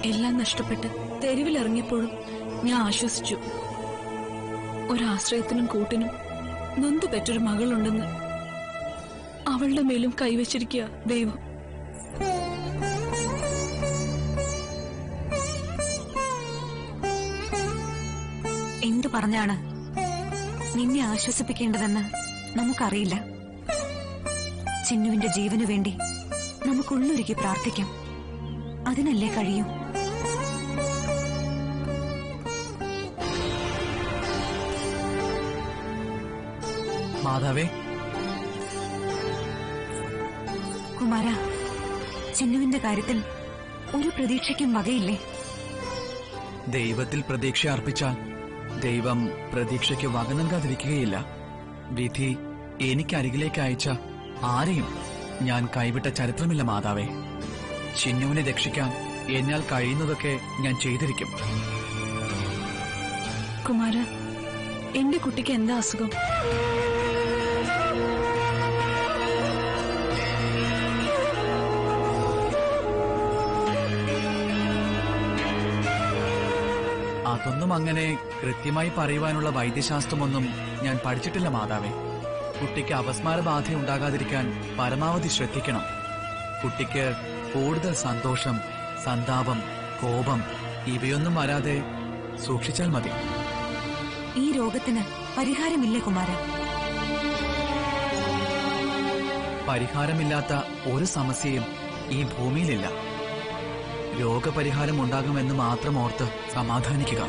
എല്ലാം നഷ്ടപ്പെട്ട് തെരുവിലിറങ്ങിയപ്പോഴും ഞാൻ ആശ്വസിച്ചു ഒരാശ്രയത്തിനും കൂട്ടിനും നൊന്തു പെറ്റൊരു മകളുണ്ടെന്ന് അവളുടെ മേലും കൈവച്ചിരിക്കുക ദൈവം എന്തു പറഞ്ഞാണ് നിന്നെ ആശ്വസിപ്പിക്കേണ്ടതെന്ന് നമുക്കറിയില്ല ചിന്നുവിന്റെ ജീവനു വേണ്ടി നമുക്കുള്ളൊരുക്കി പ്രാർത്ഥിക്കാം അതിനല്ലേ കഴിയൂ മാതാവേ കുമാര ചിന്നുവിന്റെ കാര്യത്തിൽ ഒരു പ്രതീക്ഷയ്ക്കും വകയില്ലേ ദൈവത്തിൽ പ്രതീക്ഷ അർപ്പിച്ചാൽ ദൈവം പ്രതീക്ഷയ്ക്ക് വക നൽകാതിരിക്കുകയില്ല വിധി എനിക്കരികിലേക്ക് അയച്ച ആരെയും ഞാൻ കൈവിട്ട ചരിത്രമില്ല മാതാവേ ചിന്നുവിനെ രക്ഷിക്കാൻ എന്നാൽ കഴിയുന്നതൊക്കെ ഞാൻ ചെയ്തിരിക്കും കുമാര എന്റെ കുട്ടിക്ക് എന്താ അസുഖം അതൊന്നും അങ്ങനെ കൃത്യമായി പറയുവാനുള്ള വൈദ്യശാസ്ത്രമൊന്നും ഞാൻ പഠിച്ചിട്ടില്ല മാതാവേ കുട്ടിക്ക് അപസ്മാര ബാധ ഉണ്ടാകാതിരിക്കാൻ പരമാവധി ശ്രദ്ധിക്കണം കുട്ടിക്ക് കൂടുതൽ സന്തോഷം സന്താപം കോപം ഇവയൊന്നും വരാതെ സൂക്ഷിച്ചാൽ മതി ഈ രോഗത്തിന് പരിഹാരമില്ലേ കുമാര പരിഹാരമില്ലാത്ത ഒരു സമസ്യയും ഈ ഭൂമിയിലില്ല രോഗപരിഹാരം ഉണ്ടാകുമെന്ന് മാത്രം ഓർത്ത് സമാധാനിക്കുക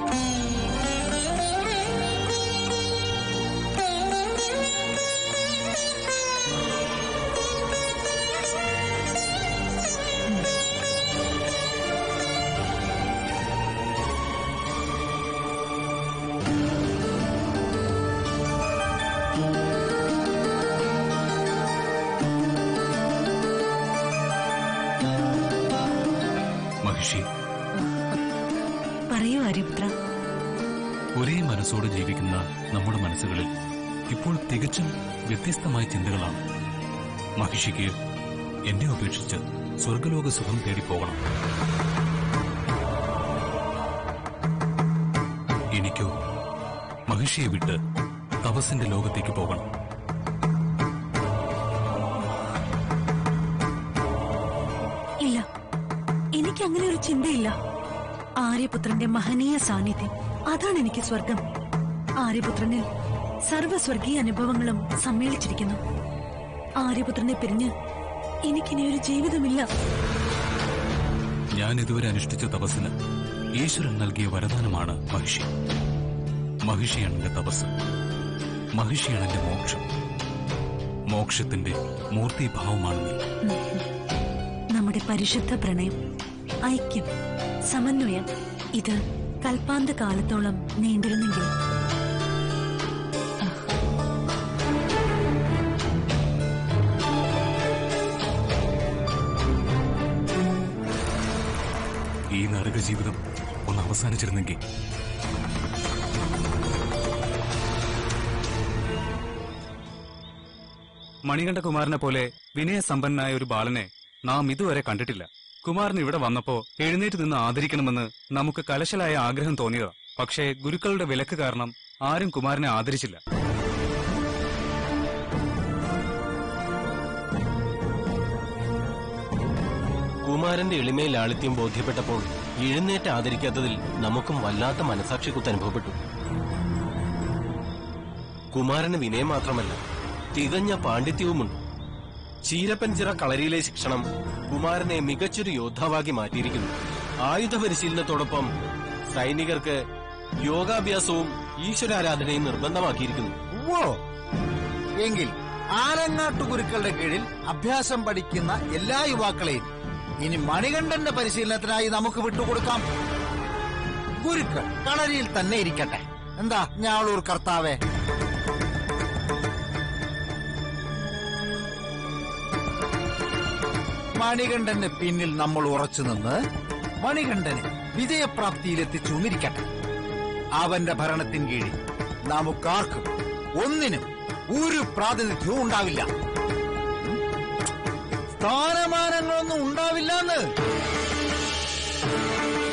മഹിഷി പറയൂ ആര്യപുത്ര ഒരേ മനസ്സോടെ ജീവിക്കുന്ന നമ്മുടെ മനസ്സുകളിൽ ഇപ്പോൾ തികച്ചും വ്യത്യസ്തമായ ചിന്തകളാണ് മഹിഷിക്ക് എന്നെ ഉപേക്ഷിച്ച് സ്വർഗലോക സുഖം തേടി പോകണം എനിക്കോ മഹിഷിയെ വിട്ട് തപസ്സിന്റെ ലോകത്തേക്ക് പോകണം ഇല്ല എനിക്ക് അങ്ങനെ ഒരു ചിന്തയില്ല ആര്യപുത്രന്റെ മഹനീയ സാന്നിധ്യം അതാണ് എനിക്ക് സ്വർഗം ആര്യപുത്രനിൽ സർവസ്വർഗീയ അനുഭവങ്ങളും സമ്മേളിച്ചിരിക്കുന്നു ആര്യപുത്രനെ പിരിഞ്ഞ് എനിക്കിനി ഒരു ജീവിതമില്ല ഞാൻ ഇതുവരെ അനുഷ്ഠിച്ച തപസ്സിന് ഈശ്വരൻ നൽകിയ വരദാനമാണ് മഹിഷി മഹിഷിയാണ് എന്റെ തപസ് മഹിഷിയാണ് എന്റെ മോക്ഷം മോക്ഷത്തിന്റെ മൂർത്തിഭാവമാണ് നീ നമ്മുടെ പരിശുദ്ധ പ്രണയം ഐക്യം സമന്വയം ഇത് കൽപ്പാന്ത കാലത്തോളം നീണ്ടിരുന്നെങ്കിൽ ഈ നരക ജീവിതം ഒന്ന് അവസാനിച്ചിരുന്നെങ്കിൽ മണികണ്ഠകുമാരനെ പോലെ വിനയസമ്പന്നനായ ഒരു ബാലനെ നാം ഇതുവരെ കണ്ടിട്ടില്ല കുമാരൻ ഇവിടെ വന്നപ്പോ എഴുന്നേറ്റ് നിന്ന് ആദരിക്കണമെന്ന് നമുക്ക് കലശലായ ആഗ്രഹം തോന്നിയതാ പക്ഷേ ഗുരുക്കളുടെ വിലക്ക് കാരണം ആരും കുമാരനെ ആദരിച്ചില്ല കുമാരന്റെ എളിമയിൽ ലാളിത്യം ബോധ്യപ്പെട്ടപ്പോൾ എഴുന്നേറ്റ് ആദരിക്കാത്തതിൽ നമുക്കും വല്ലാത്ത മനസാക്ഷി കുത്ത് അനുഭവപ്പെട്ടു കുമാരന് വിനയം മാത്രമല്ല തികഞ്ഞ പാണ്ഡിത്യവുമുണ്ട് ചീരപ്പൻ ചിറ കളരിയിലെ ശിക്ഷണം കുമാരനെ മികച്ചൊരു യോദ്ധാവാക്കി മാറ്റിയിരിക്കുന്നു ആയുധ പരിശീലനത്തോടൊപ്പം സൈനികർക്ക് യോഗാഭ്യാസവും ഈശ്വരാരാധനയും നിർബന്ധമാക്കിയിരിക്കുന്നു ഓ എങ്കിൽ ആലങ്ങാട്ടു ഗുരുക്കളുടെ കീഴിൽ അഭ്യാസം പഠിക്കുന്ന എല്ലാ യുവാക്കളെയും ഇനി മണികണ്ഠന്റെ പരിശീലനത്തിനായി നമുക്ക് വിട്ടുകൊടുക്കാം ഗുരുക്കൾ കളരിയിൽ തന്നെ ഇരിക്കട്ടെ എന്താ ഞാളൂർ കർത്താവേ മണികണ്ഠന് പിന്നിൽ നമ്മൾ ഉറച്ചു നിന്ന് മണികണ്ഠനെ വിജയപ്രാപ്തിയിലെത്തിച്ചുന്നിരിക്കട്ടെ അവന്റെ ഭരണത്തിൻ കീഴിൽ നമുക്കാർക്കും ഒന്നിനും ഒരു പ്രാതിനിധ്യവും ഉണ്ടാവില്ല ഉം? സ്ഥാനമാനങ്ങളൊന്നും ഉണ്ടാവില്ലെന്ന്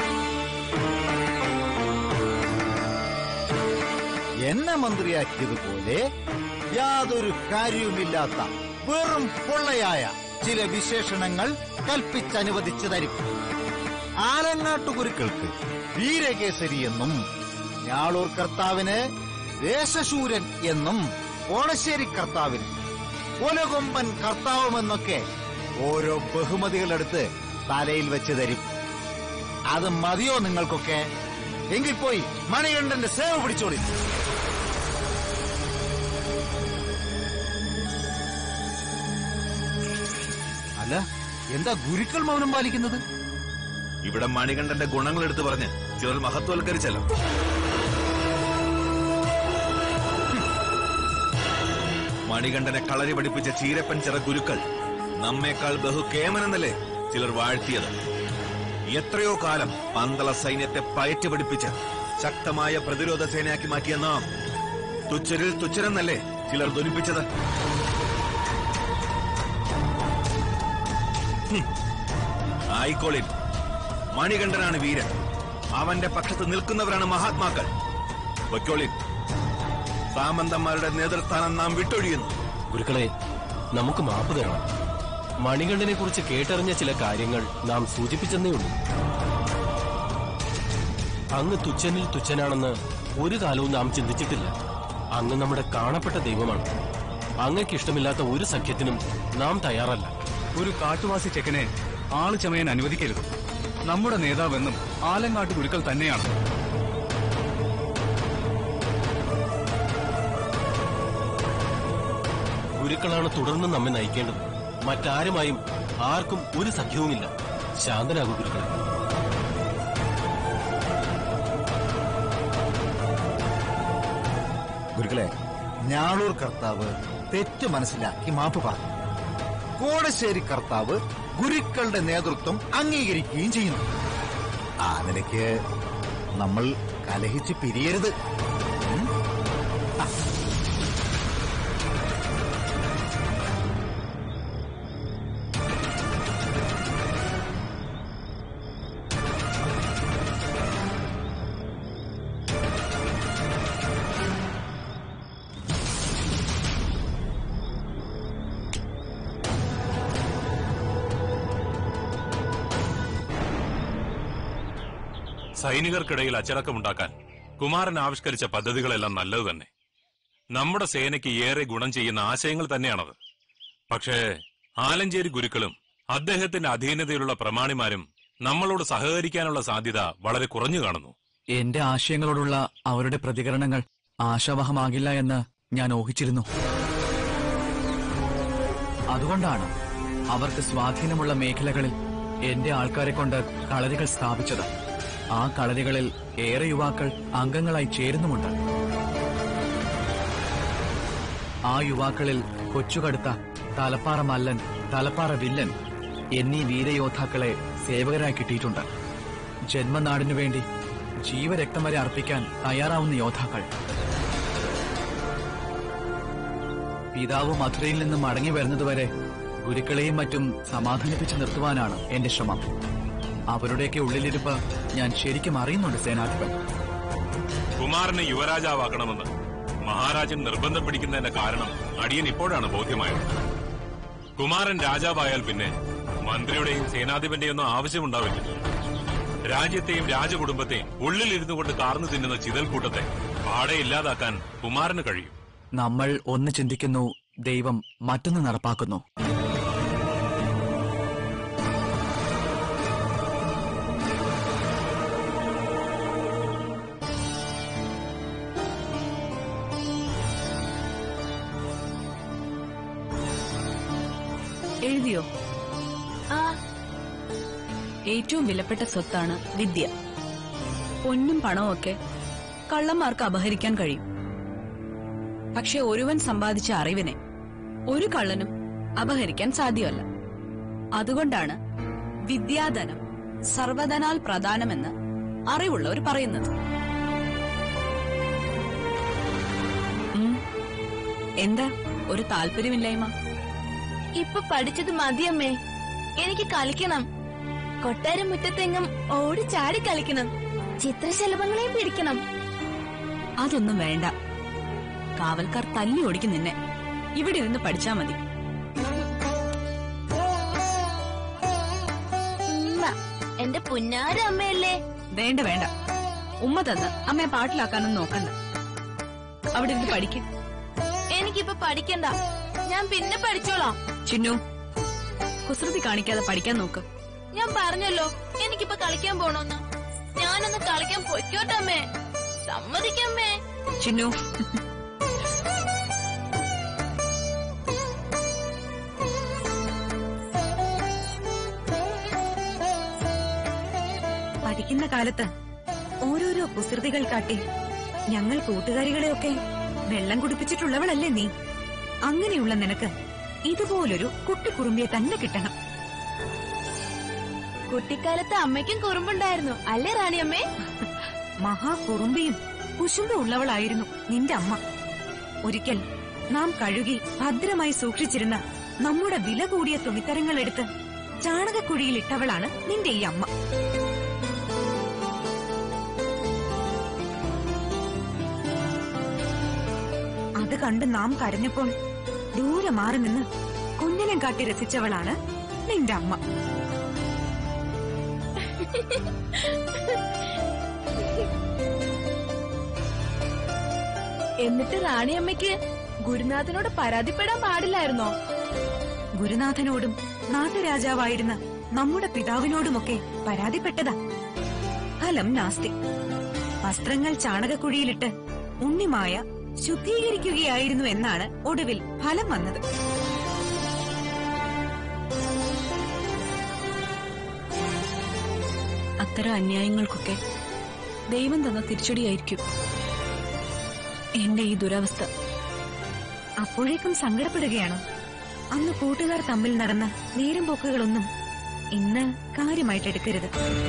എന്നെ മന്ത്രിയാക്കിയതുപോലെ യാതൊരു കാര്യവുമില്ലാത്ത വെറും പൊള്ളയായ ചില വിശേഷണങ്ങൾ കൽപ്പിച്ചനുവദിച്ചു തരും ആലങ്ങാട്ടു ഗുരുക്കൾക്ക് വീരകേസരി എന്നും ഞാളൂർ കർത്താവിന് ദേശശൂരൻ എന്നും ഓണശ്ശേരി കർത്താവിന് ഒലകൊമ്പൻ കർത്താവുമെന്നൊക്കെ ഓരോ ബഹുമതികളെടുത്ത് തലയിൽ വെച്ച് തരും അത് മതിയോ നിങ്ങൾക്കൊക്കെ എങ്കിൽ പോയി മണികണ്ഠന്റെ സേവ പിടിച്ചോളി അല്ല എന്താ ഗുരുക്കൾ മൗനം പാലിക്കുന്നത് ഇവിടെ മണികണ്ഠന്റെ ഗുണങ്ങൾ എടുത്തു പറഞ്ഞ് ചിലർ മഹത്വവൽക്കരിച്ചല്ലോ മണികണ്ഠനെ കളരി പഠിപ്പിച്ച ചീരപ്പൻ ചിറ ഗുരുക്കൾ നമ്മേക്കാൾ ബഹുകേമനെന്നല്ലേ ചിലർ വാഴ്ത്തിയത് എത്രയോ കാലം പന്തള സൈന്യത്തെ പയറ്റ് പഠിപ്പിച്ച് ശക്തമായ പ്രതിരോധ സേനയാക്കി മാറ്റിയ നാം തുച്ചരിൽ തുച്ചരെന്നല്ലേ ചിലർ ധ്വനിപ്പിച്ചത് ഹും. ആയിക്കോളിൻ മണികണ്ഠനാണ് വീരൻ അവന്റെ പക്ഷത്ത് നിൽക്കുന്നവരാണ് മഹാത്മാക്കൾ പൊയ്ക്കോളിൻ സാമന്തന്മാരുടെ നേതൃസ്ഥാനം നാം വിട്ടൊഴിയുന്നു ഗുരുക്കളെ നമുക്ക് മാപ്പ് തരണം മണികണ്ഠനെ കുറിച്ച് കേട്ടറിഞ്ഞ ചില കാര്യങ്ങൾ നാം സൂചിപ്പിച്ചെന്നേ ഉള്ളൂ അങ്ങ് തുച്ഛനിൽ തുച്ഛനാണെന്ന് ഒരു കാലവും നാം ചിന്തിച്ചിട്ടില്ല അങ്ങ് നമ്മുടെ കാണപ്പെട്ട ദൈവമാണ് അങ്ങക്ക് ഇഷ്ടമില്ലാത്ത ഒരു സഖ്യത്തിനും നാം തയ്യാറല്ല ഒരു കാട്ടുവാസി ചെക്കനെ ആള് ചമയാൻ അനുവദിക്കരുത് നമ്മുടെ നേതാവെന്നും ആലങ്ങാട്ട് ഗുരുക്കൾ തന്നെയാണ് ഗുരുക്കളാണ് തുടർന്ന് നമ്മെ നയിക്കേണ്ടത് മറ്റാരുമായും ആർക്കും ഒരു സഖ്യവുമില്ല ശാന്തനാകൂ ഗുരുക്കളെ ഗുരുക്കളെ ഞാളൂർ കർത്താവ് തെറ്റ് മനസ്സിലാക്കി മാപ്പ് പറഞ്ഞു കോടശ്ശേരി കർത്താവ് ഗുരുക്കളുടെ നേതൃത്വം അംഗീകരിക്കുകയും ചെയ്യുന്നു ആ നിലയ്ക്ക് നമ്മൾ കലഹിച്ച് പിരിയരുത് ഉം? ആ. സൈനികർക്കിടയിൽ അച്ചടക്കമുണ്ടാക്കാൻ കുമാരൻ ആവിഷ്കരിച്ച പദ്ധതികളെല്ലാം നല്ലത് തന്നെ നമ്മുടെ സേനയ്ക്ക് ഏറെ ഗുണം ചെയ്യുന്ന ആശയങ്ങൾ തന്നെയാണത് പക്ഷേ ആലഞ്ചേരി ഗുരുക്കളും അദ്ദേഹത്തിന്റെ അധീനതയിലുള്ള പ്രമാണിമാരും നമ്മളോട് സഹകരിക്കാനുള്ള സാധ്യത വളരെ കുറഞ്ഞു കാണുന്നു എന്റെ ആശയങ്ങളോടുള്ള അവരുടെ പ്രതികരണങ്ങൾ ആശാവഹമാകില്ല എന്ന് ഞാൻ ഊഹിച്ചിരുന്നു അതുകൊണ്ടാണ് അവർക്ക് സ്വാധീനമുള്ള മേഖലകളിൽ എന്റെ ആൾക്കാരെ കൊണ്ട് കളരികൾ സ്ഥാപിച്ചത് ആ കളരികളിൽ ഏറെ യുവാക്കൾ അംഗങ്ങളായി ചേരുന്നുമുണ്ട് ആ യുവാക്കളിൽ കൊച്ചുകടുത്ത തലപ്പാറ മല്ലൻ തലപ്പാറ വില്ലൻ എന്നീ വീരയോദ്ധാക്കളെ സേവകരായി കിട്ടിയിട്ടുണ്ട് ജന്മനാടിനു വേണ്ടി ജീവരക്തം വരെ അർപ്പിക്കാൻ തയ്യാറാവുന്ന യോദ്ധാക്കൾ പിതാവ് മധുരയിൽ നിന്ന് മടങ്ങി വരുന്നതുവരെ ഗുരുക്കളെയും മറ്റും സമാധാനിപ്പിച്ച് നിർത്തുവാനാണ് എന്റെ ശ്രമം അവരുടെയൊക്കെ ഉള്ളിലിരിപ്പ് ഞാൻ ശരിക്കും അറിയുന്നുണ്ട് സേനാധിപൻ കുമാരനെ യുവരാജാവാക്കണമെന്ന് മഹാരാജൻ നിർബന്ധം പിടിക്കുന്നതിന്റെ കാരണം അടിയൻ ഇപ്പോഴാണ് ബോധ്യമായത് കുമാരൻ രാജാവായാൽ പിന്നെ മന്ത്രിയുടെയും സേനാധിപന്റെയും ഒന്നും ആവശ്യമുണ്ടാവില്ല രാജ്യത്തെയും രാജകുടുംബത്തെയും ഉള്ളിലിരുന്നു കൊണ്ട് കാർന്നു തിന്നുന്ന ചിതൽക്കൂട്ടത്തെ പാടെ ഇല്ലാതാക്കാൻ കുമാരന് കഴിയും നമ്മൾ ഒന്ന് ചിന്തിക്കുന്നു ദൈവം മറ്റൊന്ന് നടപ്പാക്കുന്നു എഴുതിയോ ആ ഏറ്റവും വിലപ്പെട്ട സ്വത്താണ് വിദ്യ പൊന്നും പണവും ഒക്കെ കള്ളന്മാർക്ക് അപഹരിക്കാൻ കഴിയും പക്ഷെ ഒരുവൻ സമ്പാദിച്ച അറിവിനെ ഒരു കള്ളനും അപഹരിക്കാൻ സാധ്യമല്ല അതുകൊണ്ടാണ് വിദ്യാധനം സർവധനാൽ പ്രധാനമെന്ന് അറിവുള്ളവർ പറയുന്നത് ഉം. എന്താ ഒരു താല്പര്യമില്ലായ്മ ഇപ്പൊ പഠിച്ചത് മതിയമ്മേ എനിക്ക് കളിക്കണം കൊട്ടാരം മുറ്റത്തെങ്ങും ഓടി ചാടി കളിക്കണം ചിത്രശലഭങ്ങളെയും പിടിക്കണം അതൊന്നും വേണ്ട കാവൽക്കാർ തല്ലി ഓടിക്കും നിന്നെ ഇവിടെ ഇരുന്ന് പഠിച്ചാ മതി ഉമ്മ, എന്റെ പുന്നാര അമ്മയല്ലേ വേണ്ട വേണ്ട ഉമ്മ തന്ന് അമ്മയെ പാട്ടിലാക്കാനൊന്നും നോക്കണ്ട അവിടെ ഇരുന്ന് പഠിക്കും എനിക്കിപ്പൊ പഠിക്കണ്ട ഞാൻ പിന്നെ പഠിച്ചോളാം ചിന്നു കുസൃതി കാണിക്കാതെ പഠിക്കാൻ നോക്ക് ഞാൻ പറഞ്ഞല്ലോ എനിക്കിപ്പൊ കളിക്കാൻ പോണോന്ന് ഞാനൊന്ന് കളിക്കാൻ പൊയ്ക്കോട്ടമ്മേ സമ്മതിക്കമ്മേ ചിന്നു പഠിക്കുന്ന കാലത്ത് ഓരോരോ കുസൃതികൾ കാട്ടി ഞങ്ങൾ കൂട്ടുകാരികളെയൊക്കെ വെള്ളം കുടിപ്പിച്ചിട്ടുള്ളവളല്ലേ നീ അങ്ങനെയുള്ള നിനക്ക് ഇതുപോലൊരു കുട്ടിക്കുറുമ്പിയെ തന്നെ കിട്ടണം കുട്ടിക്കാലത്ത് അമ്മയ്ക്കും കുറുമ്പുണ്ടായിരുന്നു അല്ലേ റാണിയമ്മേ മഹാകുറുമ്പിയും കുശുമ്പും ഉള്ളവളായിരുന്നു നിന്റെ അമ്മ ഒരിക്കൽ നാം കഴുകി ഭദ്രമായി സൂക്ഷിച്ചിരുന്ന നമ്മുടെ വില കൂടിയ തുണിത്തരങ്ങൾ എടുത്ത് ചാണകക്കുഴിയിൽ ഇട്ടവളാണ് നിന്റെ ഈ അമ്മ അത് കണ്ട് നാം കരഞ്ഞപ്പോൾ ദൂരെ മാറി നിന്ന് കുഞ്ഞിനെ കാട്ടി രസിച്ചവളാണ് നിന്റെ അമ്മ എന്നിട്ട് റാണിയമ്മയ്ക്ക് ഗുരുനാഥനോട് പരാതിപ്പെടാൻ പാടില്ലായിരുന്നോ ഗുരുനാഥനോടും നാട്ടുരാജാവായിരുന്ന നമ്മുടെ പിതാവിനോടുമൊക്കെ പരാതിപ്പെട്ടതാ ഫലം നാസ്തി വസ്ത്രങ്ങൾ ചാണകക്കുഴിയിലിട്ട് ഉണ്ണിമായ ശുദ്ധീകരിക്കുകയായിരുന്നു എന്നാണ് ഒടുവിൽ ഫലം വന്നത് അത്തരം അന്യായങ്ങൾക്കൊക്കെ ദൈവം തന്ന തിരിച്ചടിയായിരിക്കും എന്റെ ഈ ദുരവസ്ഥ അപ്പോഴേക്കും സങ്കടപ്പെടുകയാണോ അന്ന് കൂട്ടുകാർ തമ്മിൽ നടന്ന നേരം പോക്കുകളൊന്നും ഇന്ന് കാര്യമായിട്ടെടുക്കരുത്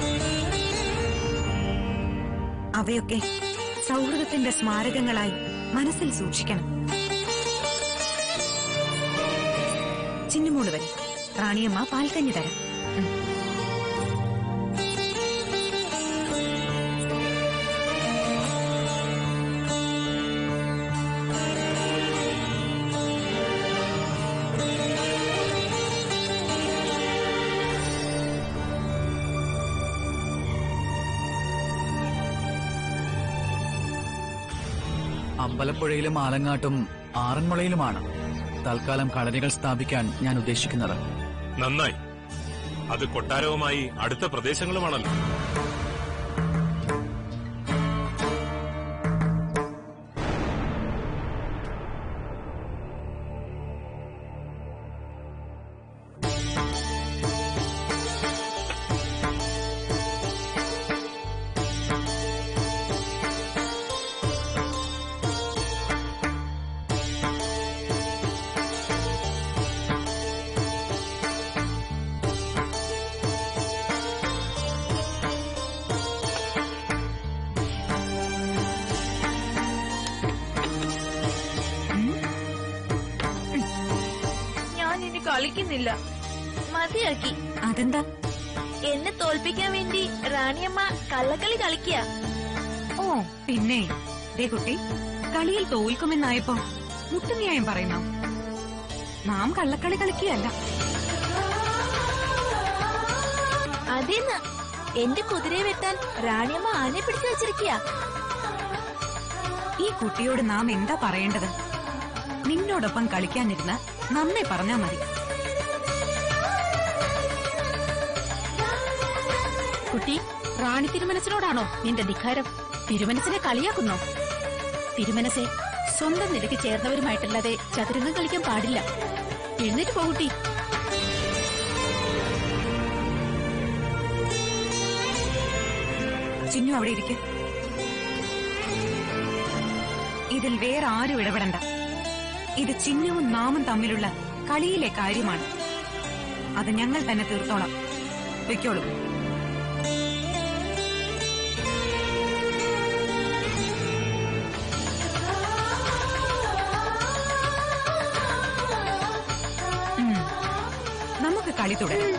അവയൊക്കെ സൗഹൃദത്തിന്റെ സ്മാരകങ്ങളായി മനസ്സിൽ സൂക്ഷിക്കണം ചിന്നുമോള് വരും റാണിയമ്മ പാൽക്കഞ്ഞി തരാം ഉം. അമ്പലപ്പുഴയിലും ആലങ്ങാട്ടും ആറന്മുളയിലുമാണ് തൽക്കാലം കളരികൾ സ്ഥാപിക്കാൻ ഞാൻ ഉദ്ദേശിക്കുന്നത് നന്നായി അത് കൊട്ടാരവുമായി അടുത്ത പ്രദേശങ്ങളുമാണല്ലോ ഞാൻ ഇനി കളിക്കുന്നില്ല മതിയാക്കി അതെന്താ എന്നെ തോൽപ്പിക്കാൻ വേണ്ടി റാണിയമ്മ കള്ളക്കളി കളിക്കുക ഓ പിന്നെ ദേ കുട്ടി കളിയിൽ തോൽക്കുമെന്നായപ്പോ മുട്ടുന്യായം പറയുന്നു നാം കള്ളക്കളി കളിക്കുകയല്ല അതേന്ന് എന്റെ കുതിരയെ വെട്ടാൻ റാണിയമ്മ ആനെ പിടിച്ചു വെച്ചിരിക്കുക ഈ കുട്ടിയോട് നാം എന്താ പറയേണ്ടത് നിന്നോടൊപ്പം കളിക്കാനിരുന്ന നന്നേ പറഞ്ഞാ മതി കുട്ടി റാണി തിരുമനസിനോടാണോ നിന്റെ ധിക്കാരം തിരുമനസിനെ കളിയാക്കുന്നോ തിരുമനസെ സ്വന്തം നിലയ്ക്ക് ചേർന്നവരുമായിട്ടല്ലാതെ ചതുരംഗം കളിക്കാൻ പാടില്ല എഴുന്നേറ്റ് പോകുട്ടി ചിന്നു അവിടെ ഇരിക്കും ഇതിൽ വേറെ ആരും ഇടപെടണ്ട ഇത് ചിഹ്നവും നാമും തമ്മിലുള്ള കളിയിലെ കാര്യമാണ് അത് ഞങ്ങൾ തന്നെ തീർത്തോളാം വെക്കോളൂ ഉം. നമുക്ക് കളി തുടരാം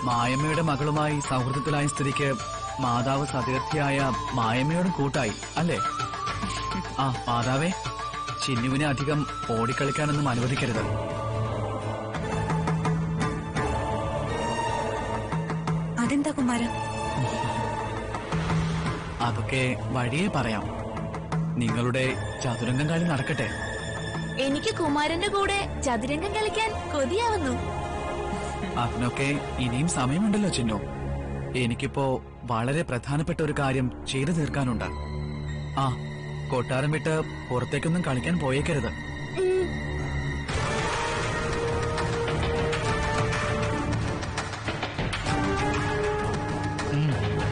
മായമ്മയുടെ മകളുമായി സൗഹൃദത്തിലായ സ്ഥിതിക്ക് മാതാവ് സതീർത്ഥ്യായ മായമ്മയോടും കൂട്ടായി അല്ലേ ആ മാതാവേ ചിന്നുവിനെ അധികം ഓടിക്കളിക്കാനൊന്നും അനുവദിക്കരുത് അതെന്താ കുമാര അതൊക്കെ വഴിയേ പറയാം നിങ്ങളുടെ ചതുരംഗം കളി നടക്കട്ടെ എനിക്ക് കുമാരന്റെ കൂടെ ചതുരംഗം കളിക്കാൻ കൊതിയാവുന്നു അതിനൊക്കെ ഇനിയും സമയമുണ്ടല്ലോ ചിന്നു എനിക്കിപ്പോ വളരെ പ്രധാനപ്പെട്ട ഒരു കാര്യം ചെയ്തു തീർക്കാനുണ്ട് ആ കൊട്ടാരം വിട്ട് പുറത്തേക്കൊന്നും കളിക്കാൻ പോയേക്കരുത് ഉം.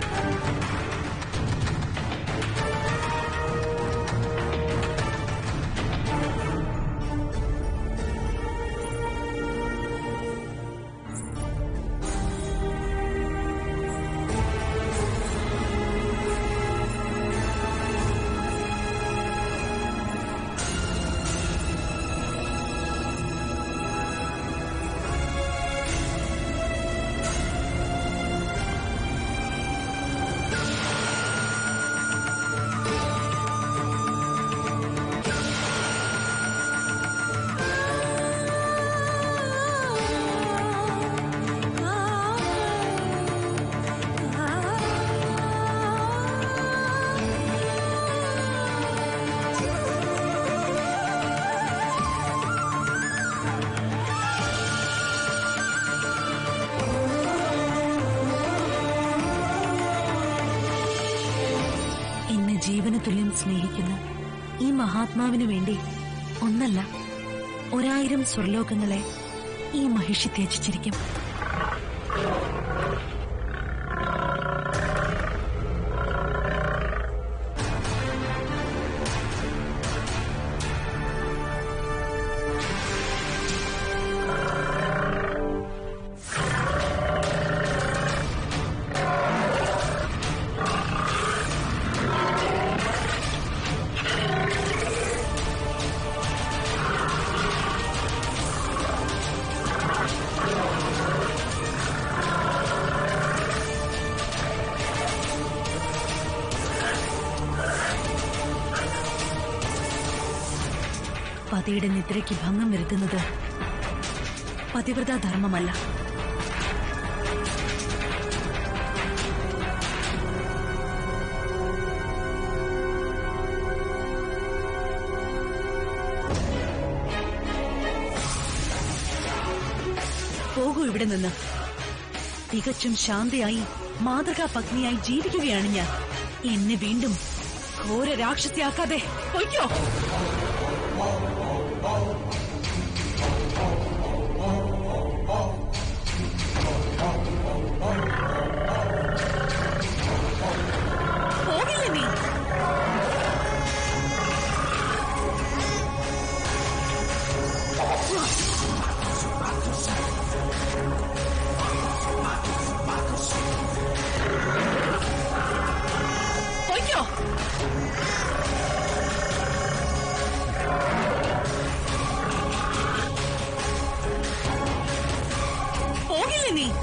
എന്നെ ജീവന തുല്യം സ്നേഹിക്കുന്ന ഈ മഹാത്മാവിനു വേണ്ടി ഒന്നല്ല ഒരായിരം സ്വർലോകങ്ങളെ ഈ മഹിഷി ത്യജിച്ചിരിക്കും പതിയുടെ നിദ്രയ്ക്ക് ഭംഗം വരുത്തുന്നത് പതിവ്രതാ ധർമ്മമല്ല പോകൂ ഇവിടെ നിന്ന് തികച്ചും ശാന്തയായി മാതൃകാ പത്നിയായി ജീവിക്കുകയാണ് ഞാൻ എന്നെ വീണ്ടും ഘോര രാക്ഷസിയാക്കാതെ പൊയ്ക്കോ പോകില്ലേ നീ പൊയ്ക്കോ പോകില്ലേ നീ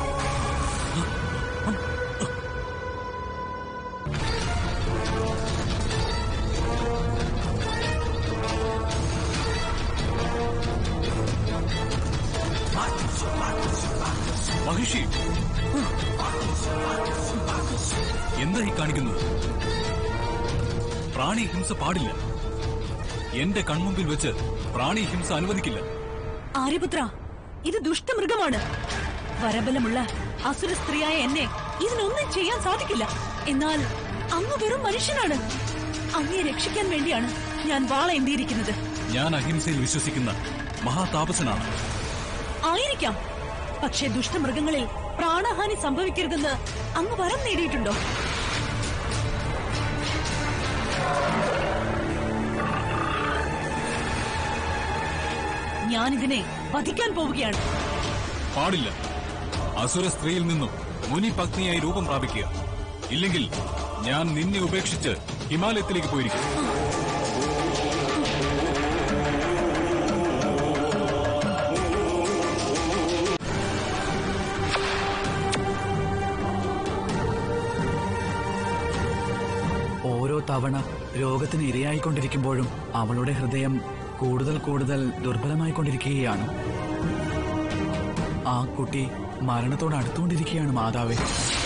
മഹിഷി എന്താ ഈ കാണിക്കുന്നത് പ്രാണി ഹിംസ പാടില്ല എന്റെ കൺമുമ്പിൽ വെച്ച് പ്രാണി ഹിംസ അനുവദിക്കില്ല ആര്യപുത്ര ഇത് ദുഷ്ടമൃഗമാണ് വരബലമുള്ള അസുര സ്ത്രീയായ എന്നെ ഇതിനൊന്നും ചെയ്യാൻ സാധിക്കില്ല എന്നാൽ അങ്ങ് വെറും മനുഷ്യനാണ് അങ്ങയെ രക്ഷിക്കാൻ വേണ്ടിയാണ് ഞാൻ വാളേന്തിയിരിക്കുന്നത് ഞാൻ അഹിംസയിൽ വിശ്വസിക്കുന്ന മഹാതാപസനാണ് ആയിരിക്കാം പക്ഷേ ദുഷ്ടമൃഗങ്ങളിൽ പ്രാണഹാനി സംഭവിക്കരുതെന്ന് അങ്ങ് വരം നേടിയിട്ടുണ്ടോ ഞാനിതിനെ വധിക്കാൻ പോവുകയാണ് പാടില്ല അസുര സ്ത്രീയിൽ നിന്നും മുനി പത്നിയായി രൂപം പ്രാപിക്കുക ഇല്ലെങ്കിൽ ഞാൻ നിന്നെ ഉപേക്ഷിച്ച് ഹിമാലയത്തിലേക്ക് പോയിരിക്കും തവണ രോഗത്തിന് ഇരയായിക്കൊണ്ടിരിക്കുമ്പോഴും അവളുടെ ഹൃദയം കൂടുതൽ കൂടുതൽ ദുർബലമായിക്കൊണ്ടിരിക്കുകയാണ് ആ കുട്ടി മരണത്തോട് അടുത്തുകൊണ്ടിരിക്കുകയാണ് മാതാവേ